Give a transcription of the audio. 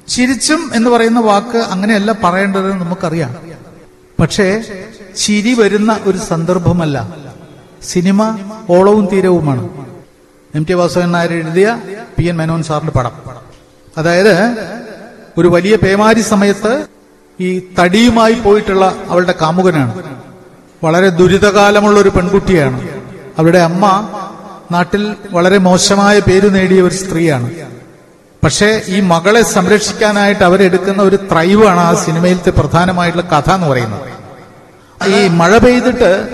ചിരിച്ചും എന്ന് പറയുന്ന വാക്ക് അങ്ങനെയല്ല പറയേണ്ടതെന്ന് നമുക്കറിയാം പക്ഷേ ചിരി വരുന്ന ഒരു സന്ദർഭമല്ല സിനിമ ഓളവും തീരവുമാണ് എം ടി വാസുദേവൻ നായർ എഴുതിയ പി എൻ മേനോൻ സാറിന്റെ പടം അതായത് ഒരു വലിയ പേമാരി സമയത്ത് ഈ തടിയുമായി പോയിട്ടുള്ള അവളുടെ കാമുകനാണ് വളരെ ദുരിതകാലമുള്ള ഒരു പെൺകുട്ടിയാണ് അവരുടെ അമ്മ നാട്ടിൽ വളരെ മോശമായ പേര് നേടിയ ഒരു സ്ത്രീയാണ് പക്ഷേ ഈ മകളെ സംരക്ഷിക്കാനായിട്ട് അവരെടുക്കുന്ന ഒരു ത്രൈവാണ് ആ സിനിമയിലത്തെ പ്രധാനമായിട്ടുള്ള കഥ എന്ന് പറയുന്നത് ഈ മഴ പെയ്തിട്ട്